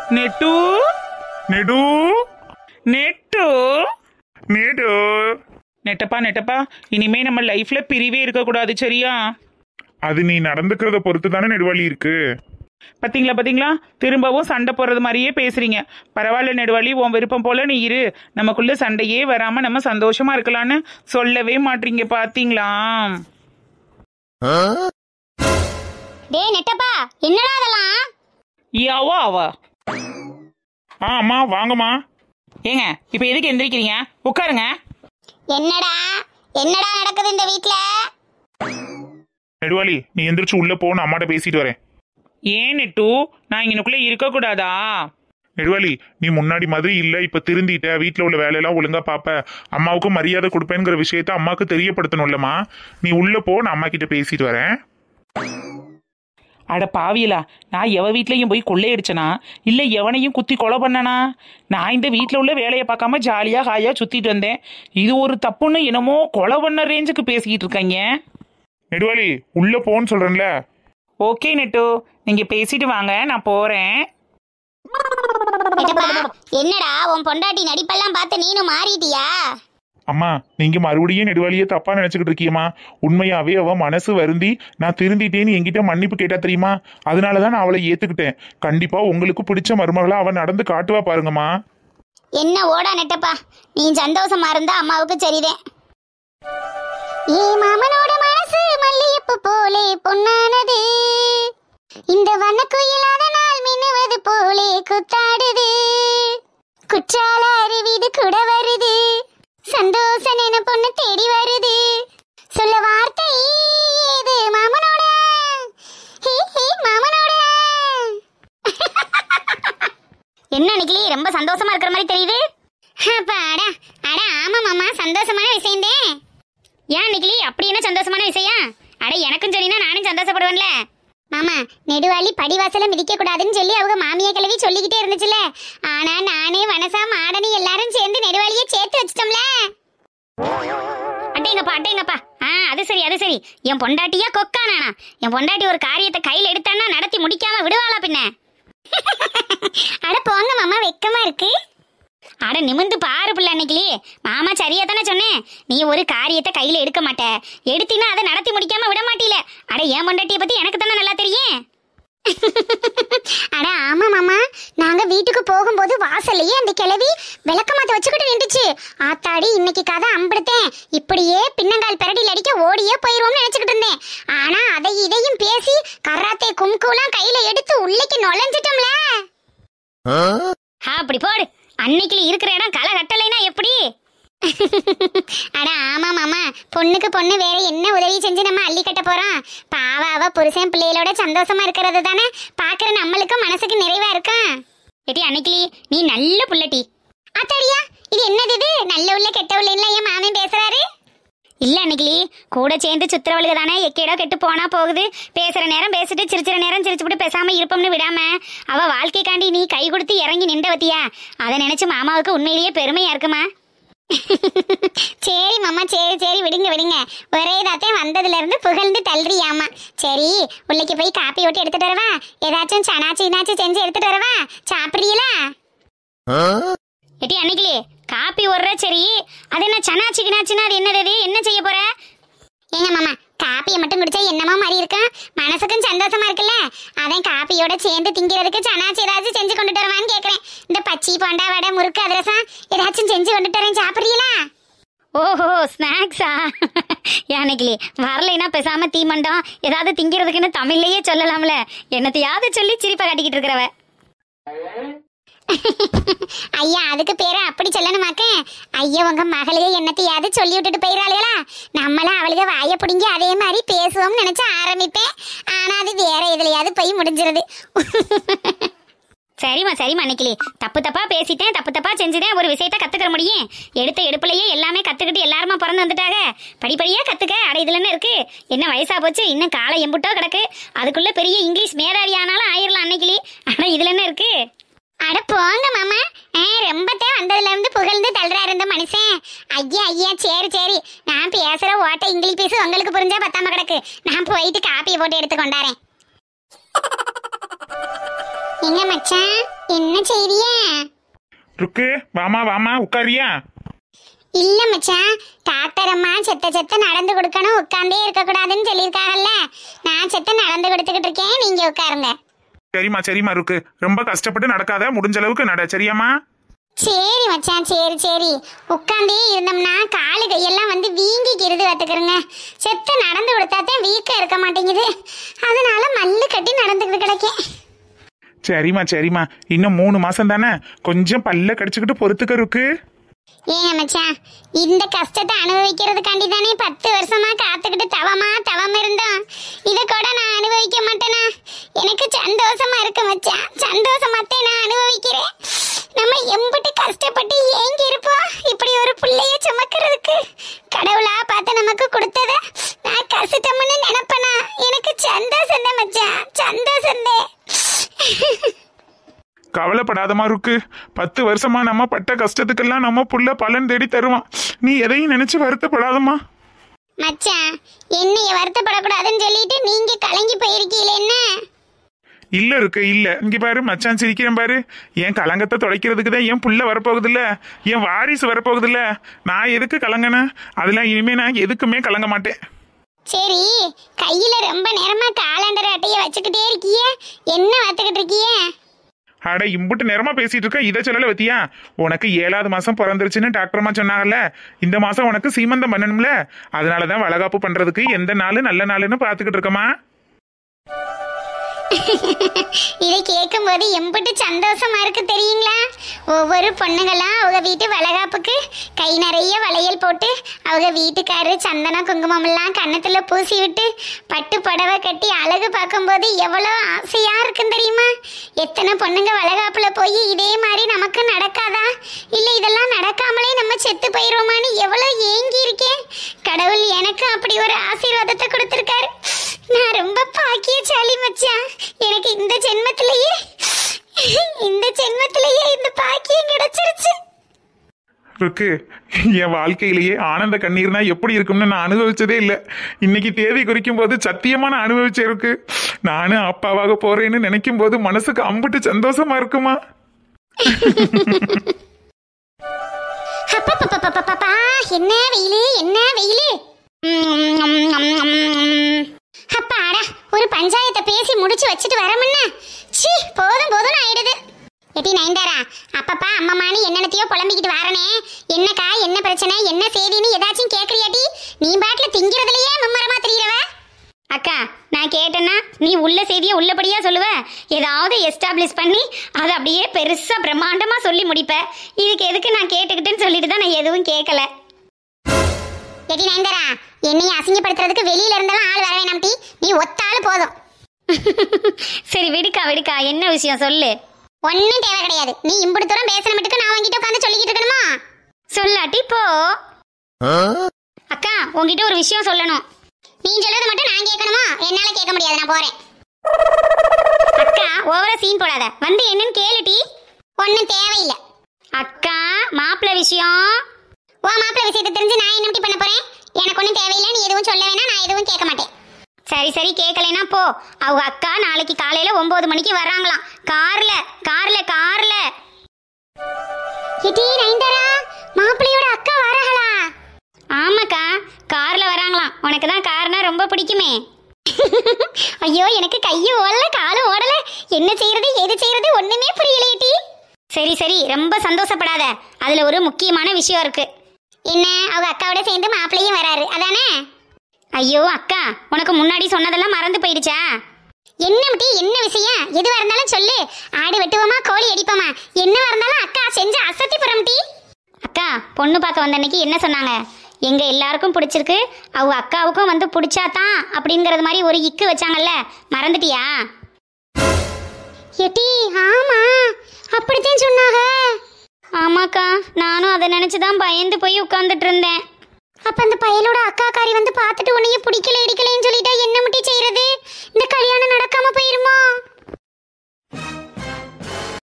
Net நெடு net நெடு நெட்டப்பா நெட்டப்பா இனிமே நம்ம லைஃப்ல பிரிவே இருக்கக்கூடாது சரியா அது நீ நடந்துக்கிறத பொறுத்து தானே நெடுவாளி இருக்கு பாத்தீங்களா பாத்தீங்களா திரும்பவும் சண்டை போடுறது மாதிரியே பேசுறீங்க பரவாயில்ல நெடுவாளி உன் விருப்பம் போல நீ இரு நமக்குள்ள சண்டையே வராம நம்ம சந்தோஷமா இருக்கலாம்னு சொல்லவே மாட்டீங்க பாத்தீங்களா டேய் நெட்டப்பா என்னடா அதெல்லாம் யாவோ அவ ஆ அம்மா வாங்கம்மா ஏங்க இப்ப எதுக்கு எந்திரிக்கிறீங்க உட்காருங்க என்னடா என்னடா நடக்குது இந்த வீட்ல நெடுவாளி நீ எந்திரிச்சு உள்ள போ நான் அம்மாட்ட பேசிட்டு வரேன் ஏன் நெட்டு நான் இங்கனுக்குள்ள இருக்க கூடாதா நெடுவாளி நீ முன்னாடி மாதிரி இல்ல இப்ப திருந்திட்ட வீட்ல உள்ள வேலையெல்லாம் ஒழுங்கா பாப்ப அம்மாவுக்கு மரியாதை கொடுப்பேங்கிற விஷயத்த அம்மாவுக்கு தெரியப்படுத்தணும்லம்மா நீ உள்ள போ நான் அம்மா கிட்ட பேசிட்டு வரேன் அட பாவியலா நான் எவ வீட்லயும் போய் கொள்ளையடிச்சனா இல்ல எவனையும் குத்தி கொலை பண்ணனா நான் இந்த வீட்ல உள்ள வேலையை பார்க்காம ஜாலியா ஹாயா சுத்திட்டு வந்தேன் இது ஒரு தப்புன்னு என்னமோ கொலை பண்ண ரேஞ்சுக்கு பேசிக்கிட்டு இருக்காங்க நெடுவாளி உள்ள போன்னு சொல்றேன்ல ஓகே நெட்டு நீங்க பேசிட்டு வாங்க நான் போறேன் நெட்டப்பா என்னடா உன் பொண்டாட்டி நடிப்பெல்லாம் பார்த்து நீனும் மாறிட்டியா அம்மா நீங்க மறுபடியும் நெடுவாளியே தப்பா நினைச்சுக்கிட்டு இருக்கியம்மா உண்மையாவே அவ மனசு வருந்தி நான் திருந்திட்டேன்னு என்கிட்ட மன்னிப்பு கேட்டா தெரியுமா அதனாலதான் நான் அவளை ஏத்துக்கிட்டேன் கண்டிப்பா உங்களுக்கு பிடிச்ச மருமகளா அவ நடந்து காட்டுவா பாருங்கம்மா என்ன ஓடா நெட்டப்பா நீ சந்தோஷமா இருந்தா அம்மாவுக்கு சரிதேன் ஏ மாமனோட மனசு மல்லியப்பு போலே பொன்னானது இந்த வண்ணக்குயிலாத நாள் மின்னுவது போலே குத்தாடுது குற்றால அருவிது கூட வருது சந்தோஷ நின பொண்ணு தேடி வருது சொல்ல வார்த்தை ஏது மாமனோட ஹே ஹே மாமனோட என்ன நிக்கிலி ரொம்ப சந்தோஷமா இருக்கிற மாதிரி தெரியுது அப்பாடா அட ஆமா மாமா சந்தோஷமான விஷயம்தே ஏன் நிக்கிலி அப்படி என்ன சந்தோஷமான விஷயம் அட எனக்கும் சொன்னா நானும் சந்தோஷப்படுவேன்ல மாமா நெடுவாளி படிவாசல மிதிக்க கூடாதுன்னு சொல்லி அவங்க மாமியா கிழவி சொல்லிக்கிட்டே இருந்துச்சுல ஆனா நானே வனசா மாடனி எல்லாரும் சேர்ந்து நெடுவாளியை சேர்த்து வச்சிட்டோம்ல அட்டேங்கப்பா அட்டேங்கப்பா ஆ அது சரி அது சரி என் பொண்டாட்டியா கொக்கானா என் பொண்டாட்டி ஒரு காரியத்தை கையில எடுத்தான்னா நடத்தி முடிக்காம விடுவாளா பின்ன அட போங்க மாமா வெக்கமா இருக்கு அட நிமிந்து பாரு பிள்ளை அன்னைக்கு மாமா சரியா தானே சொன்னேன் நீ ஒரு காரியத்தை கையில எடுக்க மாட்ட எடுத்தினா அதை நடத்தி முடிக்காம விட மாட்டீல அட ஏன் பொண்டாட்டிய பத்தி எனக்கு தானே நல்லா தெரியும் அட ஆமா மாமா நாங்க வீட்டுக்கு போகும்போது வாசல்லையே அந்த கிழவி விளக்கமாத்த வச்சுக்கிட்டு நின்றுச்சு ஆத்தாடி இன்னைக்கு கதை அம்பிடுத்தேன் இப்படியே பின்னங்கால் பிரடியில் அடிக்க ஓடியே போயிருவோம்னு நினைச்சுக்கிட்டு இருந்தேன் ஆனா அதை இதையும் பேசி கராத்தே கும்குலாம் கையில எடுத்து உள்ளேக்கு நுழைஞ்சிட்டோம்ல அப்படி போடு அன்னைக்கு இருக்கிற இடம் களை கட்டலைனா எப்படி அட ஆமா மாமா பொண்ணுக்கு பொண்ணு வேற என்ன உதவி செஞ்சு நம்ம அள்ளி கட்ட போறோம் பாவ அவ புருஷன் பிள்ளைகளோட சந்தோஷமா இருக்கிறது தானே பாக்குற நம்மளுக்கு மனசுக்கு நிறைவா இருக்கும் எட்டி அன்னைக்கு நீ நல்ல புள்ளட்டி அத்தாடியா இது என்னது இது நல்ல உள்ள கெட்ட உள்ள என் மாமன் பேசுறாரு இல்ல அன்னைக்கு கூட சேர்ந்து சுத்துறவளுக்கு தானே எக்கேடோ கெட்டு போனா போகுது பேசுற நேரம் பேசிட்டு சிரிச்சிற நேரம் சிரிச்சுட்டு பேசாம இருப்போம்னு விடாம அவ வாழ்க்கைக்காண்டி நீ கை கொடுத்து இறங்கி நின்ற வத்தியா அதை நினைச்சு மாமாவுக்கு உண்மையிலேயே பெருமையா இருக்குமா சரி மாமா சரி சரி விடுங்க விடுங்க ஒரே இதாத்தையும் வந்ததுல இருந்து புகழ்ந்து தள்ளுறியாமா சரி உள்ளைக்கு போய் காப்பி ஓட்டி எடுத்துட்டு வரவா ஏதாச்சும் சனாச்சி இனாச்சும் செஞ்சு எடுத்துட்டு வரவா சாப்பிடுறீங்களா எட்டி அன்னைக்கிலே காப்பி ஓடுற சரி அது என்ன சனாச்சி கினாச்சினா அது என்னது அது? என்ன செய்ய போற ஏங்க மாமா காப்பியை மட்டும் குடிச்சா என்னமா மாதிரி இருக்கும் மனசுக்கும் சந்தோஷமா இருக்குல்ல அதான் காப்பியோட சேர்ந்து திங்கிறதுக்கு சனாச்சி ஏதாச்சும் செஞ்சு கொண்டுட்டு வருவான்னு கேக்குறேன் இந்த பச்சி போண்டா வடை முறுக்கு அதிரசம் ஏதாச்சும் செஞ்சு கொண்டுட்டு வரேன் சாப்பிடுறீங்களா ஓஹோ ஸ்நாக்ஸா யானைக்கிளி வரலைன்னா பேசாம தீமண்டம் ஏதாவது திங்கிறதுக்குன்னு தமிழ்லயே சொல்லலாம்ல என்னத்தையாவது சொல்லி சிரிப்பா காட்டிக்கிட்டு இருக்கிறவ ஐயா அதுக்கு பேரு அப்படி சொல்லணுமாக்க ஐயா உங்க மகளையே என்னத்தையாவது சொல்லி விட்டுட்டு போயிடாளுகளா நம்மளும் அவளுக வாய பிடுங்கி அதே மாதிரி பேசுவோம்னு நினைச்சு ஆரம்பிப்பேன் ஆனா அது வேற எதுலயாவது போய் முடிஞ்சிருது சரிம்மா சரிம்மா அன்னைக்கிளி தப்பு தப்பா பேசிட்டேன் தப்பு தப்பா செஞ்சுட்டேன் ஒரு விஷயத்த கத்துக்கிற முடியும் எடுத்த எடுப்புலயே எல்லாமே கத்துக்கிட்டு எல்லாருமா பிறந்து வந்துட்டாங்க படிப்படியா கத்துக்க அட இதுல என்ன இருக்கு என்ன வயசா போச்சு இன்னும் காலை எம்புட்டோ கிடக்கு அதுக்குள்ள பெரிய இங்கிலீஷ் மேதாவி ஆனாலும் ஆயிரலாம் அன்னைக்கிளி ஆனா இதுல என்ன இருக்கு அட போங்க மாமா ரொம்பத்தே வந்ததுல இருந்து புகழ்ந்து தள்ளுறாரு இந்த மனுஷன் ஐயா ஐயா சரி சரி நான் பேசுற ஓட்ட இங்கிலீஷ் பேசு உங்களுக்கு புரிஞ்சா பத்தாம கிடக்கு நான் போயிட்டு காப்பியை போட்டு எடுத்து கொண்டாரேன் எங்க மச்சான் என்ன செய்றியா ருக்கு வாமா வாமா உட்காரியா இல்ல மச்சான் டாக்டர் அம்மா செத்த செத்த நடந்து கொடுக்கணும் உட்கார்ந்தே இருக்க கூடாதுன்னு சொல்லியிருக்காங்கல்ல நான் செத்த நடந்து கொடுத்துக்கிட்டு இருக்கேன் நீங்க உட்காருங்க சரிம்மா சரிம்மா ருக்கு ரொம்ப கஷ்டப்பட்டு நடக்காத முடிஞ்ச அளவுக்கு நட சரியாம்மா சரி மச்சான் சரி சரி உட்காந்தே இருந்தோம்னா காலு கையெல்லாம் வந்து வீங்கிக்கிறது பார்த்துக்கிறங்க செத்த நடந்து கொடுத்தாதான் வீக்கம் இருக்க மாட்டேங்குது அதனால மல்லு கட்டி நடந்துக்கிட்டு கிடைக்கேன் சரிம்மா சரிம்மா இன்னும் மூணு மாசம் தானே கொஞ்சம் பல்ல கடிச்சுக்கிட்டு பொறுத்துக்க ருக்கு ஏங்க மச்சான் இந்த கஷ்டத்தை அனுபவிக்கிறதுக்காண்டி தானே பத்து வருஷமா காத்துக்கிட்டு தவமா தவம் இருந்தோம் இதை கூட நான் அனுபவிக்க மாட்டேனா எனக்கு சந்தோஷமா இருக்கு மச்சான் சந்தோஷமாத்தே நான் அனுபவிக்கிறேன் நம்ம எம்பிட்டு கஷ்டப்பட்டு ஏங்கி இருப்போம் இப்படி ஒரு பிள்ளைய சுமக்கிறதுக்கு கடவுளா பார்த்து நமக்கு கொடுத்தத நான் கஷ்டம்னு நினைப்பனா எனக்கு சந்தோஷம் தான் மச்சான் சந்தோஷம் கவலைப்படாதமா ருக்கு பத்து வருஷமா நம்ம பட்ட கஷ்டத்துக்கெல்லாம் நம்ம புள்ள பலன் தேடி தருவான் நீ எதையும் நினைச்சு வருத்தப்படாதம்மா மச்சான் என்னைய வருத்தப்படக்கூடாதுன்னு சொல்லிட்டு நீங்க கலங்கி போயிருக்கீங்களே என்ன இல்ல இருக்கு இல்ல இங்க பாரு மச்சான் சிரிக்கிறேன் பாரு என் கலங்கத்தை தொலைக்கிறதுக்கு தான் என் புள்ள வரப்போகுது இல்ல என் வாரிசு வரப்போகுது இல்ல நான் எதுக்கு கலங்கினேன் அதெல்லாம் இனிமே நான் எதுக்குமே கலங்க மாட்டேன் சரி கையில ரொம்ப நேரமா காலண்டர் அட்டைய வச்சுக்கிட்டே இருக்கிய என்ன வத்துக்கிட்டு இருக்கிய அட இம்புட்டு நேரமா பேசிட்டு இருக்க இதை சொல்லல பத்தியா உனக்கு ஏழாவது மாசம் பிறந்துருச்சுன்னு டாக்டர்மா சொன்னாங்கல்ல இந்த மாசம் உனக்கு சீமந்தம் பண்ணணும்ல அதனாலதான் வளகாப்பு பண்றதுக்கு எந்த நாள் நல்ல நாளுன்னு பாத்துக்கிட்டு இருக்கமா இதை கேட்கும்போது எம்பிட்டு சந்தோஷமா இருக்கு தெரியுங்களா ஒவ்வொரு பொண்ணுங்களா அவங்க வீட்டு வளகாப்புக்கு கை நிறைய வளையல் போட்டு அவங்க வீட்டுக்காரு சந்தனம் குங்குமம் எல்லாம் கன்னத்துல பூசி விட்டு பட்டு புடவை கட்டி அழகு பார்க்கும்போது எவ்வளோ ஆசையா இருக்குன்னு தெரியுமா எத்தனை பொண்ணுங்க வளகாப்புல போய் இதே மாதிரி நமக்கு நடக்காதா இல்ல இதெல்லாம் நடக்காமலே நம்ம செத்து போயிருவோமான்னு எவ்வளோ ஏங்கி இருக்கேன் கடவுள் எனக்கு அப்படி ஒரு ஆசீர்வாதத்தை கொடுத்துருக்காரு நான் ரொம்ப பாக்கியசாலி மச்சான் எனக்கு இந்த ஜென்மத்திலேயே இந்த ஜென்மத்திலேயே இந்த பாக்கியம் கிடைச்சிருச்சு இருக்கு என் வாழ்க்கையிலேயே ஆனந்த கண்ணீர்னா எப்படி இருக்கும்னு நான் அனுபவிச்சதே இல்லை இன்னைக்கு தேதி குறிக்கும் போது சத்தியமா நான் அனுபவிச்சே இருக்கு நானும் அப்பாவாக போறேன்னு நினைக்கும் போது மனசுக்கு அம்புட்டு சந்தோஷமா இருக்குமா அப்பப்பப்பப்பப்பப்பா, என்ன வெயிலு என்ன வெயிலு அப்பாடா ஒரு பஞ்சாயத்தை பேசி முடிச்சு வச்சுட்டு வரமுன்னா சீ போதும் போதும் ஆயிடுது எட்டி நயன்தாரா அப்பப்பா அம்மம்மானு என்னென்னத்தையோ புலம்பிக்கிட்டு வாரனே என்னக்கா என்ன பிரச்சனை என்ன செய்தின்னு ஏதாச்சும் கேக்குறியாட்டி நீ பாட்டுல திங்கிறதுலயே மும்மரமா தெரியறவ அக்கா நான் கேட்டேன்னா நீ உள்ள செய்தியை உள்ளபடியா சொல்லுவ ஏதாவது எஸ்டாப்ளிஷ் பண்ணி அதை அப்படியே பெருசா பிரம்மாண்டமா சொல்லி முடிப்ப இதுக்கு எதுக்கு நான் கேட்டுக்கிட்டேன்னு சொல்லிட்டு தான் நான் எதுவும் கேட்கல எடி நயன்தாரா என்னைய அசிங்கப்படுத்துறதுக்கு வெளியில இருந்தாலும் ஆள் வர வேணாம் டி நீ ஒத்தாள் போதும் சரி விடுக்கா விடுக்கா என்ன விஷயம் சொல்லு ஒன்னும் தேவை கிடையாது நீ இம்புடு தூரம் பேசுற மட்டுக்கு நான் உன்கிட்ட உட்காந்து சொல்லிக்கிட்டு இருக்கணுமா சொல்லாட்டி போ அக்கா உன்கிட்ட ஒரு விஷயம் சொல்லணும் நீ சொல்றது மட்டும் நான் கேட்கணுமா என்னால கேட்க முடியாது நான் போறேன் அக்கா ஓவரா சீன் போடாத வந்து என்னன்னு கேளுட்டி ஒன்னும் தேவையில்லை அக்கா மாப்பிள்ளை விஷயம் ஓ மாப்பிள்ளை விஷயத்தை தெரிஞ்சு நான் என்ன இப்படி பண்ண போறேன் எனக்கு ஒன்றும் தேவையில்லை நீ எதுவும் சொல்ல வேணாம் நான் எதுவும் கேட்க மாட்டேன் சரி சரி கேட்கலைன்னா போ அவங்க அக்கா நாளைக்கு காலையில ஒன்பது மணிக்கு வர்றாங்களாம் கார்ல கார்ல கார்ல எடி நயன்தாரா மாப்பிள்ளையோட அக்கா வராங்களா ஆமாக்கா கார்ல வராங்களாம் உனக்கு தான் கார்னா ரொம்ப பிடிக்குமே ஐயோ எனக்கு கையும் ஓடல காலும் ஓடல என்ன செய்யறது எது செய்யறது ஒண்ணுமே புரியலையேட்டி சரி சரி ரொம்ப சந்தோஷப்படாத அதுல ஒரு முக்கியமான விஷயம் இருக்கு என்ன அவங்க அக்காவோட சேர்ந்து மாப்பிள்ளையும் வராரு அதானே ஐயோ அக்கா உனக்கு முன்னாடி சொன்னதெல்லாம் மறந்து போயிடுச்சா என்ன முட்டி என்ன விஷயம் எதுவா இருந்தாலும் சொல்லு ஆடு வெட்டுவோமா கோழி அடிப்போமா என்னவா இருந்தாலும் அக்கா செஞ்சு அசத்தி புறம் டீ அக்கா பொண்ணு பார்க்க வந்த அன்னைக்கு என்ன சொன்னாங்க எங்க எல்லாருக்கும் பிடிச்சிருக்கு அவங்க அக்காவுக்கும் வந்து பிடிச்சாதான் அப்படிங்கறது மாதிரி ஒரு இக்கு வச்சாங்கல்ல மறந்துட்டியா எட்டி ஆமா அப்படித்தான் சொன்னாங்க ஆமாக்கா நானும் அதை நினைச்சுதான் பயந்து போய் உட்கார்ந்துட்டு இருந்தேன் அப்ப அந்த பயலோட அக்காக்காரி வந்து பார்த்துட்டு உன்னைய பிடிக்கல இடிக்கலைன்னு சொல்லிட்டா என்ன முட்டி செய்யறது இந்த கல்யாணம் நடக்காம போயிருமா